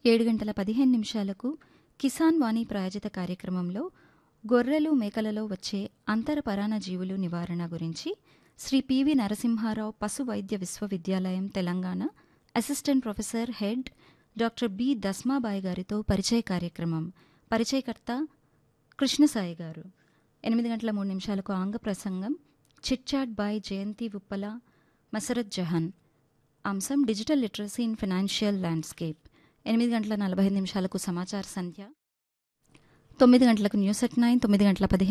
ఏడు గంటల పదిహేను నిమిషాలకు కిసాన్ వాణి ప్రాయోజిత కార్యక్రమంలో గొర్రెలు మేకలలో వచ్చే అంతర పరాణ జీవులు నివారణ గురించి శ్రీ పివి నరసింహారావు పశు వైద్య విశ్వవిద్యాలయం Telangana assistant professor head doctor B Dasmabai గారితో పరిచయ కార్యక్రమం పరిచయకర్త కృష్ణసాయి గారు ఎనిమిది గంటల మూడు నిమిషాలకు ఆంగ్ల ప్రసంగం chit chat by Jayanthi Uppala Masarat Jahan అంశం digital literacy in financial landscape ఎనిమిది గంటల నలభై ఐదు నిమిషాలకు సమాచార సంధ్య తొమ్మిది గంటలకు న్యూస్ ఎట్ నైన్ తొమ్మిది గంటల పదిహేను